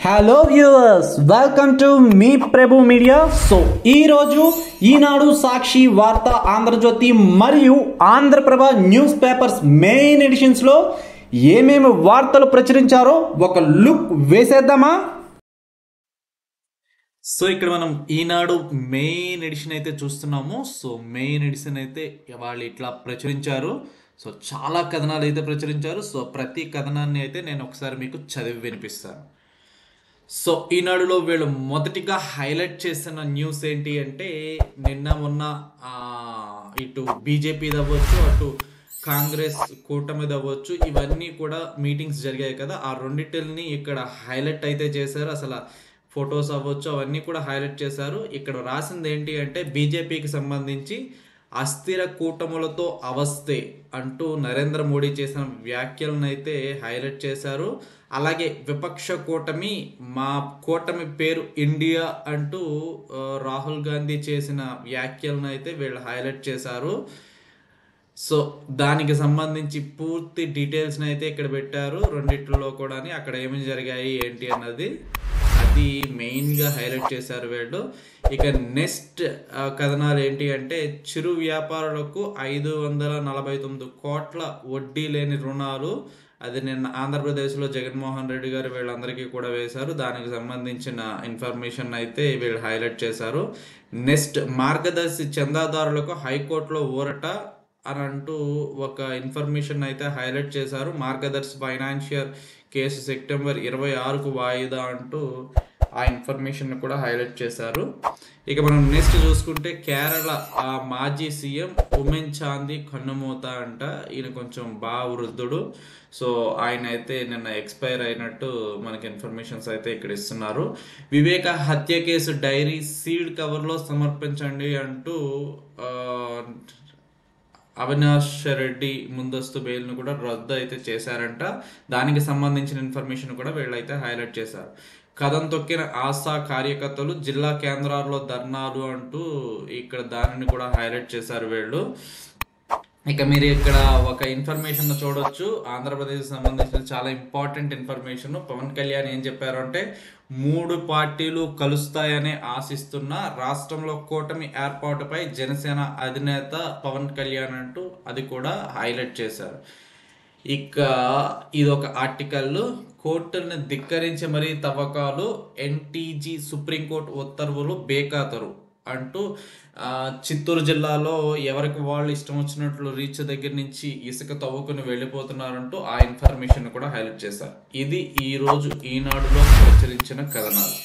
hello viewers welcome to Mee Prabhu media so ఈ రోజు ఈనాడు సాక్షి వార్త ఆంధ్రజ్యోతి మరియు Andhra Prabha news papers main editions లో ఏమేమి వార్తలు ప్రచురించారో ఒక లుక్ వేసేద్దామా సో ఇక్కడ మనం ఈనాడు మెయిన్ ఎడిషన్ అయితే చూస్తున్నాము సో మెయిన్ ఎడిషన్ అయితే వాళ్ళు ఇట్లా ప్రచురించారు సో చాలా కథనాలు అయితే ప్రచురించారు సో ప్రతి కథనాన్ని అయితే నేను ఒకసారి మీకు చదివి వినిపిస్తాను సో ఈనాడులో వీళ్ళు మొదటిగా హైలైట్ చేసిన న్యూస్ ఏంటి అంటే నిన్న మొన్న ఆ, ఇటు బీజేపీ అవ్వచ్చు అటు కాంగ్రెస్ కూటమి అవ్వచ్చు ఇవన్నీ కూడా మీటింగ్స్ జరిగాయి కదా ఆ రెండిటిని ఇక్కడ హైలైట్ అయితే చేశారు అసలు ఫొటోస్ అవ్వచ్చు అవన్నీ కూడా హైలైట్ చేశారు ఇక్కడ రాసింది ఏంటి అంటే బీజేపీకి సంబంధించి అస్థిర కూటములతో అవస్థే అంటూ నరేంద్ర మోడీ చేసిన వ్యాఖ్యలను అయితే హైలైట్ చేశారు అలాగే విపక్ష కూటమి మా కూటమి పేరు ఇండియా అంటూ ఆ, రాహుల్ గాంధీ చేసిన వ్యాఖ్యలను అయితే వీళ్ళు హైలైట్ చేశారు సో దానికి సంబంధించి పూర్తి డీటెయిల్స్ని అయితే ఇక్కడ పెట్టారు రెండిట్లో కూడా అక్కడ ఏమి జరిగాయి ఏంటి అన్నది అది మెయిన్గా హైలైట్ చేశారు వీళ్ళు ఇక నెక్స్ట్ కథనాలు ఏంటి అంటే చిరు వ్యాపారులకు ఐదు వందల నలభై తొమ్మిది కోట్ల వడ్డీ లేని రుణాలు అది నిన్న ఆంధ్రప్రదేశ్లో జగన్మోహన్ రెడ్డి గారు వీళ్ళందరికీ కూడా వేశారు దానికి సంబంధించిన ఇన్ఫర్మేషన్ అయితే వీళ్ళు హైలైట్ చేశారు నెక్స్ట్ మార్గదర్శి చందాదారులకు హైకోర్టులో ఊరట అని అంటూ ఒక ఇన్ఫర్మేషన్ అయితే హైలైట్ చేశారు మార్గదర్శి ఫైనాన్షియల్ కేసు సెప్టెంబర్ ఇరవై ఆరుకు వాయిదా అంటూ ఆ ఇన్ఫర్మేషన్ కూడా హైలైట్ చేశారు ఇక మనం నెక్స్ట్ చూసుకుంటే కేరళ ఆ మాజీ సీఎం ఉమెన్ చాందీ కన్నుమూత అంట ఈయన కొంచెం బాగా వృద్ధుడు సో ఆయన అయితే నిన్న ఎక్స్పైర్ అయినట్టు మనకి ఇన్ఫర్మేషన్స్ అయితే ఇక్కడ ఇస్తున్నారు వివేక హత్య కేసు డైరీ సీల్డ్ కవర్లో సమర్పించండి అంటూ ఆ, అవినాష్ రెడ్డి ముందస్తు బెయిల్ను కూడా రద్దు అయితే చేశారంట దానికి సంబంధించిన ఇన్ఫర్మేషన్ కూడా వీళ్ళైతే హైలైట్ చేశారు కథం తొక్కిన ఆశా కార్యకర్తలు జిల్లా కేంద్రాల్లో ధర్నాలు అంటూ ఇక్కడ దానిని కూడా హైలైట్ చేశారు వీళ్ళు ఇక మీరు ఇక్కడ ఒక ఇన్ఫర్మేషన్ చూడొచ్చు ఆంధ్రప్రదేశ్ సంబంధించిన చాలా ఇంపార్టెంట్ ఇన్ఫర్మేషన్ పవన్ కళ్యాణ్ ఏం చెప్పారు అంటే మూడు పార్టీలు కలుస్తాయని ఆశిస్తున్న రాష్ట్రంలో కూటమి ఏర్పాటుపై జనసేన అధినేత పవన్ కళ్యాణ్ అంటూ అది కూడా హైలైట్ చేశారు ఇక ఇది ఒక ఆర్టికల్ కోర్టులను ధిక్కరించి మరీ తవ్వకాలు ఎన్టీజీ సుప్రీంకోర్టు ఉత్తర్వులు బేఖాతరు అంటూ ఆ, చిత్తూరు జిల్లాలో ఎవరికి వాళ్ళు ఇష్టం వచ్చినట్లు రీచ్ దగ్గర నుంచి ఇసుక తవ్వుకుని వెళ్ళిపోతున్నారంటూ ఆ ఇన్ఫర్మేషన్ కూడా హైలైట్ చేశారు ఇది ఈ రోజు ఈనాడులో ప్రచురించిన కథనాలు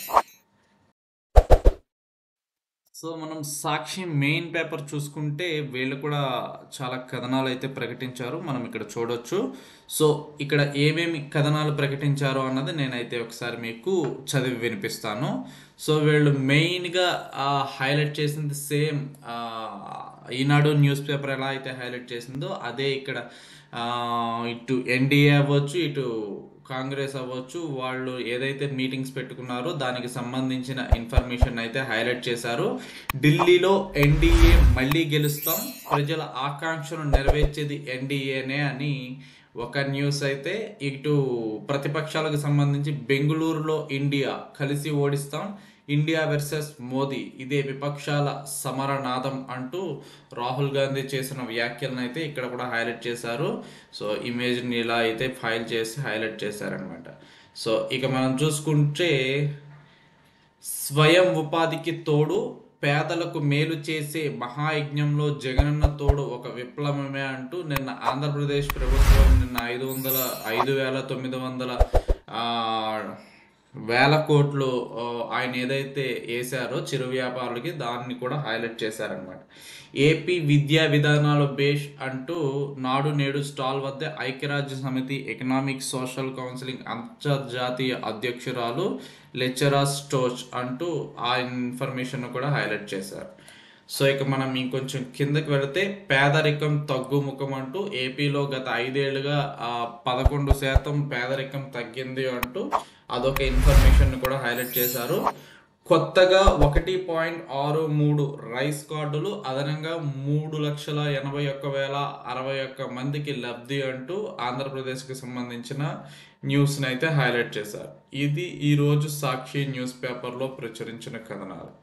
సో మనం సాక్షి మెయిన్ పేపర్ చూసుకుంటే వీళ్ళు కూడా చాలా కథనాలు అయితే ప్రకటించారు మనం ఇక్కడ చూడొచ్చు సో ఇక్కడ ఏమేమి కథనాలు ప్రకటించారో అన్నది నేనైతే ఒకసారి మీకు చదివి వినిపిస్తాను సో వీళ్ళు మెయిన్గా హైలైట్ చేసింది సేమ్ ఈనాడు న్యూస్ పేపర్ ఎలా అయితే హైలైట్ చేసిందో అదే ఇక్కడ ఆ, ఇటు ఎన్డీఏ అవ్వచ్చు ఇటు కాంగ్రెస్ అవ్వచ్చు వాళ్ళు ఏదైతే మీటింగ్స్ పెట్టుకున్నారో దానికి సంబంధించిన ఇన్ఫర్మేషన్ అయితే హైలైట్ చేశారు ఢిల్లీలో ఎన్డీఏ మళ్ళీ గెలుస్తాం ప్రజల ఆకాంక్షను నెరవేర్చేది ఎన్డీఏనే అని ఒక న్యూస్ అయితే ఇటు ప్రతిపక్షాలకు సంబంధించి బెంగళూరులో ఇండియా కలిసి ఓడిస్తాం ఇండియా వర్సెస్ మోదీ ఇదే విపక్షాల సమరనాదం అంటూ రాహుల్ గాంధీ చేసిన వ్యాఖ్యలను అయితే ఇక్కడ కూడా హైలైట్ చేశారు సో ఇమేజ్ని ఇలా అయితే ఫైల్ చేసి హైలైట్ చేశారనమాట సో ఇక మనం చూసుకుంటే స్వయం ఉపాధికి తోడు పేదలకు మేలు చేసే మహాయజ్ఞంలో జగనన్న తోడు ఒక విప్లవమే అంటూ నిన్న ఆంధ్రప్రదేశ్ ప్రభుత్వం నిన్న ఐదు వందల ఐదు వేల తొమ్మిది వందల ఆ, వేల కోట్లు ఆ, ఆయన ఏదైతే వేశారో చిరు వ్యాపారులకి దాన్ని కూడా హైలైట్ చేశారనమాట ఏపీ విద్యా విధానాలు బేష్ అంటూ నాడు నేడు స్టాల్ వద్ద ఐక్యరాజ్య సమితి ఎకనామిక్ సోషల్ కౌన్సిలింగ్ అంతర్జాతీయ అధ్యక్షురాలు లెక్చరా స్టోచ్ అంటూ ఆ ఇన్ఫర్మేషన్ కూడా హైలైట్ చేశారు సో ఇక మనం ఇంకొంచెం కిందకి వెళితే పేదరికం తగ్గుముఖం అంటూ ఏపీలో గత ఐదేళ్లుగా ఆ, పదకొండు శాతం పేదరికం తగ్గింది అంటూ అదొక ఇన్ఫర్మేషన్ కూడా హైలైట్ చేశారు కొత్తగా ఒకటి పాయింట్ ఆరు మూడు రైస్ కార్డులు అదనంగా మూడు లక్షల ఎనభై ఒక్క వేల అరవై ఒక్క మందికి లబ్ధి అంటూ ఆంధ్రప్రదేశ్కి సంబంధించిన న్యూస్ని అయితే హైలైట్ చేశారు ఇది ఈరోజు సాక్షి న్యూస్ పేపర్లో ప్రచురించిన కథనాలు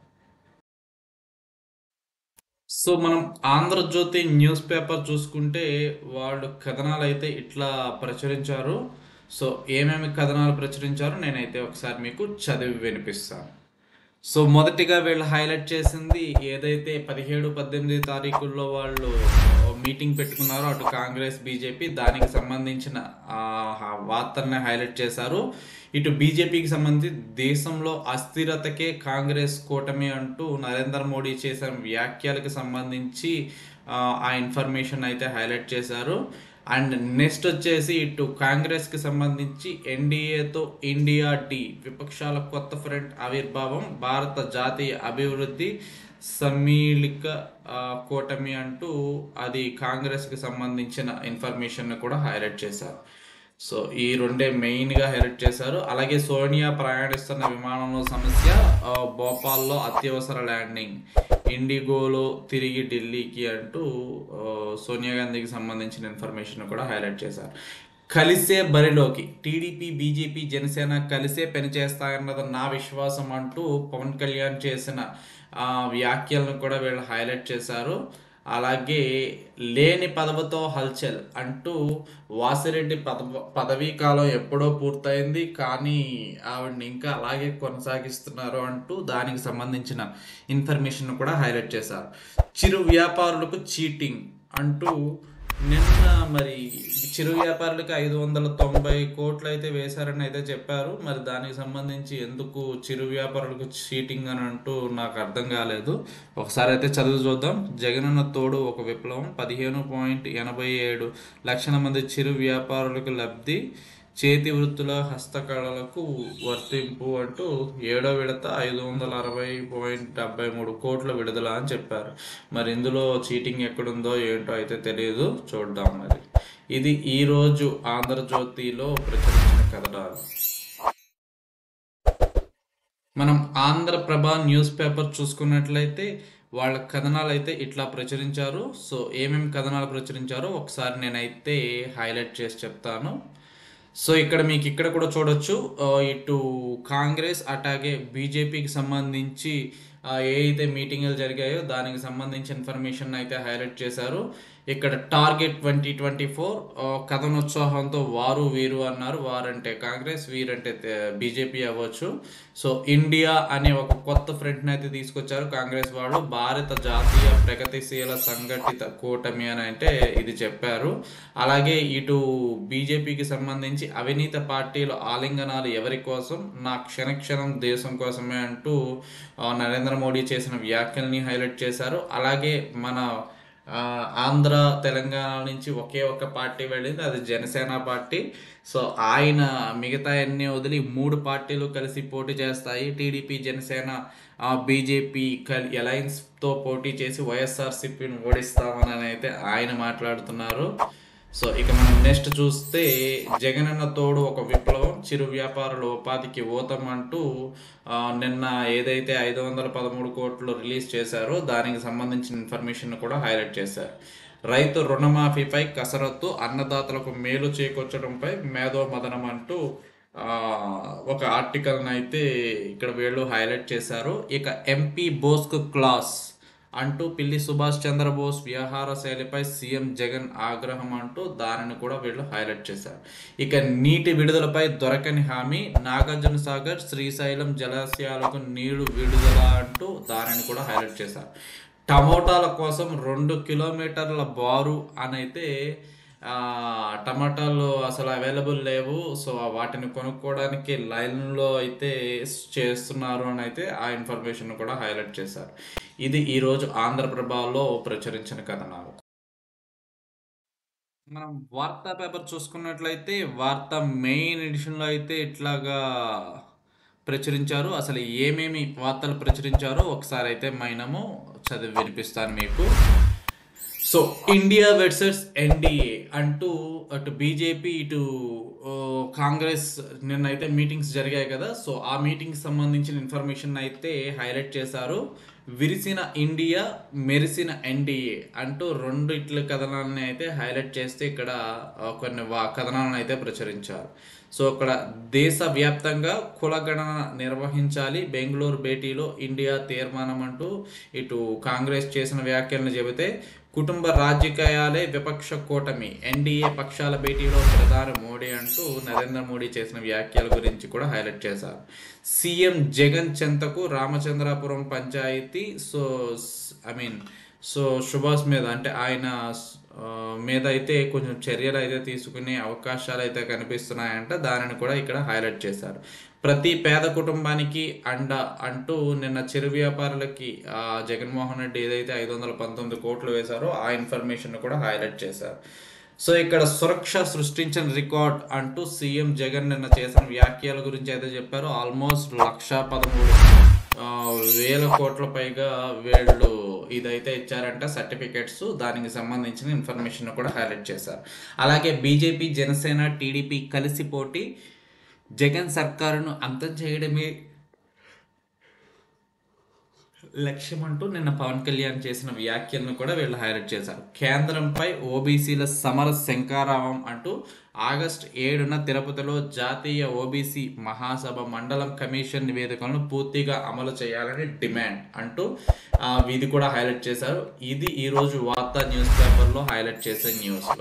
సో మనం ఆంధ్రజ్యోతి న్యూస్ పేపర్ చూసుకుంటే వాళ్ళు కథనాలు అయితే ఇట్లా ప్రచురించారు సో ఏమేమి కథనాలు ప్రచురించారో నేనైతే ఒకసారి మీకు చదివి వినిపిస్తాను సో మొదటిగా వీళ్ళు హైలైట్ చేసింది ఏదైతే పదిహేడు పద్దెనిమిది తారీఖుల్లో వాళ్ళు మీటింగ్ పెట్టుకున్నారో అటు కాంగ్రెస్ బీజేపీ దానికి సంబంధించిన ఆ, ఆ వార్తల్ని హైలైట్ చేశారు ఇటు బీజేపీకి సంబంధించి దేశంలో అస్థిరతకే కాంగ్రెస్ కూటమి అంటూ నరేంద్ర మోడీ చేసిన వ్యాఖ్యలకు సంబంధించి ఆ, ఆ ఇన్ఫర్మేషన్ అయితే హైలైట్ చేశారు అండ్ నెక్స్ట్ వచ్చేసి ఇటు కాంగ్రెస్కి సంబంధించి ఎన్డీఏతో ఇండియా డి విపక్షాల కొత్త ఫ్రంట్ ఆవిర్భావం భారత జాతీయ అభివృద్ధి సమ్మిళిక ఆ, కూటమి అంటూ అది కాంగ్రెస్కి సంబంధించిన ఇన్ఫర్మేషన్ కూడా హైలైట్ చేశారు సో ఈ రెండే మెయిన్గా హైలైట్ చేశారు అలాగే సోనియా ప్రయాణిస్తున్న విమానంలో సమస్య ఆ, భోపాల్లో అత్యవసర ల్యాండింగ్ ఇండిగోలో తిరిగి ఢిల్లీకి అంటూ ఆ, సోనియా గాంధీకి సంబంధించిన ఇన్ఫర్మేషన్ కూడా హైలైట్ చేశారు కలిసే బరిలోకి టీడీపీ బీజేపీ జనసేన కలిసే పనిచేస్తాయన్నది నా విశ్వాసం అంటూ పవన్ కళ్యాణ్ చేసిన ఆ, వ్యాఖ్యలను కూడా వీళ్ళు హైలైట్ చేశారు అలాగే లేని పదవితో హల్చల్ అంటూ వాసిరెడ్డి పదవ పదవీ కాలం ఎప్పుడో పూర్తయింది కానీ ఆవిడని ఇంకా అలాగే కొనసాగిస్తున్నారు అంటూ దానికి సంబంధించిన ఇన్ఫర్మేషన్ కూడా హైలైట్ చేశారు చిరు వ్యాపారులకు చీటింగ్ అంటూ నిన్న మరి చిరు వ్యాపారులకు ఐదు వందల తొంభై కోట్లు అయితే వేశారని అయితే చెప్పారు మరి దానికి సంబంధించి ఎందుకు చిరు వ్యాపారులకు చీటింగ్ అని అంటూ నాకు అర్థం కాలేదు ఒకసారి అయితే చదువు చూద్దాం జగనన్న తోడు ఒక విప్లవం పదిహేను పాయింట్ ఎనభై ఏడు లక్షల మంది చిరు వ్యాపారులకు లబ్ధి చేతి వృత్తుల హస్తకళలకు వర్తింపు అంటూ ఏడో విడత ఐదు వందల అరవై పాయింట్ డెబ్బై మూడు కోట్ల విడుదల అని చెప్పారు మరి ఇందులో చీటింగ్ ఎక్కడుందో ఏంటో అయితే తెలియదు చూద్దాం మరి ఇది ఈరోజు ఆంధ్రజ్యోతిలో ప్రచురించిన కథనాలు మనం ఆంధ్రప్రభ న్యూస్ పేపర్ చూసుకున్నట్లయితే వాళ్ళ కథనాలు అయితే ఇట్లా ప్రచురించారు సో ఏమేమి కథనాలు ప్రచురించారో ఒకసారి నేనైతే హైలైట్ చేసి చెప్తాను సో ఇక్కడ మీకు ఇక్కడ కూడా చూడొచ్చు ఆ, ఇటు కాంగ్రెస్ అట్లాగే బీజేపీకి సంబంధించి ఆ, ఏ అయితే మీటింగులు జరిగాయో దానికి సంబంధించి ఇన్ఫర్మేషన్ అయితే హైలైట్ చేశారు ఇక్కడ టార్గెట్ ట్వంటీ ట్వంటీ ఫోర్ కథనోత్సాహంతో వారు వీరు అన్నారు వారంటే కాంగ్రెస్ వీరంటే బీజేపీ అవ్వచ్చు సో ఇండియా అనే ఒక కొత్త ఫ్రంట్ని అయితే తీసుకొచ్చారు కాంగ్రెస్ వాళ్ళు భారత జాతీయ ప్రగతిశీల సంఘటిత కూటమి అని అంటే ఇది చెప్పారు అలాగే ఇటు బీజేపీకి సంబంధించి అవినీత పార్టీల ఆలింగనాలు ఎవరి కోసం నా క్షణక్షణం దేశం కోసమే అంటూ ఆ, నరేంద్ర మోడీ చేసిన వ్యాఖ్యల్ని హైలైట్ చేశారు అలాగే మన ఆ, ఆంధ్ర తెలంగాణ నుంచి ఒకే ఒక పార్టీ వెళ్ళింది అది జనసేన పార్టీ సో ఆయన మిగతా అన్ని వదిలి మూడు పార్టీలు కలిసి పోటీ చేస్తాయి టీడీపీ జనసేన ఆ, బీజేపీ కల్ అలయన్స్తో పోటీ చేసి వైఎస్ఆర్సీపీని ఓడిస్తామని అయితే ఆయన మాట్లాడుతున్నారు సో ఇక మనం నెక్స్ట్ చూస్తే జగనన్న తోడు ఒక విప్లవం చిరు వ్యాపారుల ఉపాధికి ఊతం అంటూ ఆ, నిన్న ఏదైతే ఐదు వందల పదమూడు కోట్లు రిలీజ్ చేశారో దానికి సంబంధించిన ఇన్ఫర్మేషన్ కూడా హైలైట్ చేశారు రైతు రుణమాఫీపై కసరత్తు అన్నదాతలకు మేలు చేకూర్చడంపై మేధో మదనం అంటూ ఆ, ఒక ఆర్టికల్ని అయితే ఇక్కడ వీళ్ళు హైలైట్ చేశారు ఇక ఎంపీ బోస్క్ క్లాస్ అంటూ పిల్లి సుభాష్ చంద్రబోస్ వ్యవహార శైలిపై సీఎం జగన్ ఆగ్రహం అంటూ దానిని కూడా వీళ్ళు హైలైట్ చేశారు ఇక నీటి విడుదలపై దొరకని హామీ నాగార్జున సాగర్ శ్రీశైలం జలాశయాలకు నీళ్లు విడుదల అంటూ దానిని కూడా హైలైట్ చేశారు టమోటాల కోసం రెండు కిలోమీటర్ల బారు అనైతే ఆ, టమాటాలు అసలు అవైలబుల్ లేవు సో వాటిని కొనుక్కోవడానికి లైన్లో అయితే చేస్తున్నారు అని అయితే ఆ ఇన్ఫర్మేషన్ కూడా హైలైట్ చేశారు ఇది ఈరోజు ఆంధ్రప్రభలో ప్రచురించిన కథనాలు మనం వార్తా పేపర్ చూసుకున్నట్లయితే వార్త మెయిన్ ఎడిషన్లో అయితే ఇట్లాగా ప్రచురించారు అసలు ఏమేమి వార్తలు ప్రచురించారో ఒకసారి అయితే మైనము చదివి వినిపిస్తాను మీకు సో ఇండియా వర్సెస్ ఎన్డీఏ అంటూ అటు బీజేపీ ఇటు ఓ, కాంగ్రెస్ నిన్నైతే మీటింగ్స్ జరిగాయి కదా సో ఆ మీటింగ్కి సంబంధించిన ఇన్ఫర్మేషన్ అయితే హైలైట్ చేశారు విరిసిన ఇండియా మెరిసిన ఎన్డీఏ అంటూ రెండు ఇట్ల కథనాలని అయితే హైలైట్ చేస్తే ఇక్కడ ఆ, కొన్ని వా- కథనాలను అయితే ప్రచురించారు సో అక్కడ దేశవ్యాప్తంగా కులగణన నిర్వహించాలి బెంగళూరు భేటీలో ఇండియా తీర్మానం అంటూ ఇటు కాంగ్రెస్ చేసిన వ్యాఖ్యలను చెబితే కుటుంబ రాజకీయాలే విపక్ష కూటమి ఎన్డీఏ పక్షాల భేటీలో ప్రధాని మోడీ అంటూ నరేంద్ర మోడీ చేసిన వ్యాఖ్యల గురించి కూడా హైలైట్ చేశారు సీఎం జగన్ చెంతకు Ramachandrapuram panchayat so I mean so Subhash మీద అంటే ఆయన ఆ, మీద అయితే కొంచెం చర్యలు అయితే తీసుకునే అవకాశాలు అయితే కనిపిస్తున్నాయంట దానిని కూడా ఇక్కడ హైలైట్ చేశారు ప్రతి పేద కుటుంబానికి అండ అంటూ నిన్న చిరు వ్యాపారులకి ఆ, జగన్మోహన్ రెడ్డి ఏదైతే ఐదు వందల పంతొమ్మిది కోట్లు వేశారో ఆ ఇన్ఫర్మేషన్ కూడా హైలైట్ చేశారు సో ఇక్కడ సురక్ష సృష్టించిన రికార్డ్ అంటూ సీఎం జగన్ నిన్న చేసిన వ్యాఖ్యల గురించి అయితే చెప్పారు ఆల్మోస్ట్ లక్ష పదమూడు ఆ, వేల కోట్ల పైగా వీళ్ళు ఇదైతే ఇచ్చారంట సర్టిఫికెట్స్ దానికి సంబంధించిన ఇన్ఫర్మేషన్ కూడా హైలైట్ చేశారు అలాగే బీజేపీ జనసేన టీడీపీ కలిసి పోటీ జగన్ సర్కారును అంతం చేయడమే లక్ష్యం అంటూ నిన్న పవన్ కళ్యాణ్ చేసిన వ్యాఖ్యలను కూడా వీళ్ళు హైలైట్ చేశారు కేంద్రంపై ఓబీసీల సమర శంకారావం అంటూ ఆగస్ట్ ఏడున తిరుపతిలో జాతీయ ఓబీసీ మహాసభ మండలం కమిషన్ నివేదికలను పూర్తిగా అమలు చేయాలని డిమాండ్ అంటూ ఆ, ఇది కూడా హైలైట్ చేశారు ఇది ఈరోజు వార్తా న్యూస్ పేపర్లో హైలైట్ చేసే న్యూస్లో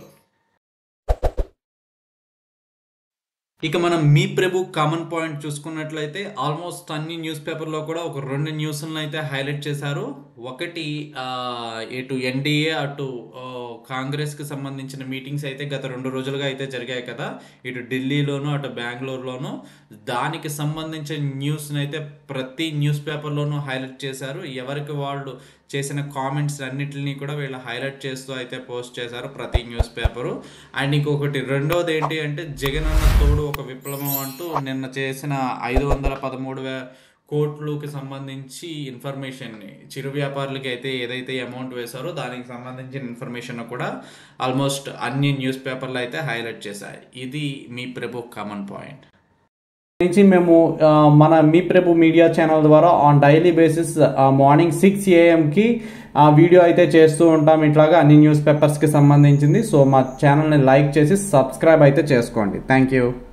ఇక మనం మీ ప్రభు కామన్ పాయింట్ చూసుకున్నట్లయితే ఆల్మోస్ట్ అన్ని న్యూస్ పేపర్లో కూడా ఒక రెండు న్యూస్లను అయితే హైలైట్ చేశారు ఒకటి ఆ, ఇటు ఎన్డీఏ అటు ఆ, కాంగ్రెస్కి సంబంధించిన మీటింగ్స్ అయితే గత రెండు రోజులుగా అయితే జరిగాయి కదా ఇటు ఢిల్లీలోను అటు బెంగళూరులోను దానికి సంబంధించిన న్యూస్ని అయితే ప్రతి న్యూస్ పేపర్లోనూ హైలైట్ చేశారు ఎవరికి వాళ్ళు చేసిన కామెంట్స్ అన్నిటిని కూడా వీళ్ళు హైలైట్ చేస్తూ అయితే పోస్ట్ చేశారు ప్రతి న్యూస్ పేపరు అండ్ ఇంకొకటి రెండోది ఏంటి అంటే జగన్ అన్న తోడు ఒక విప్లవం అంటూ నిన్న చేసిన ఐదు వందల పదమూడు వే కోట్లుకి సంబంధించి ఇన్ఫర్మేషన్ని చిరు వ్యాపారులకి అయితే ఏదైతే అమౌంట్ వేశారో దానికి సంబంధించిన ఇన్ఫర్మేషన్ కూడా ఆల్మోస్ట్ అన్ని న్యూస్ పేపర్లు అయితే హైలైట్ చేశాయి ఇది మీ ప్రభు కామన్ పాయింట్ నుంచి మేము ఆ, మన మీ ప్రభు మీడియా ఛానల్ ద్వారా on daily basis morning six ఏఎంకి ఆ వీడియో అయితే చేస్తూ ఉంటాం ఇట్లాగా అన్ని న్యూస్ పేపర్స్కి సంబంధించింది సో మా ఛానల్ని లైక్ చేసి సబ్స్క్రైబ్ అయితే చేసుకోండి థ్యాంక్ యూ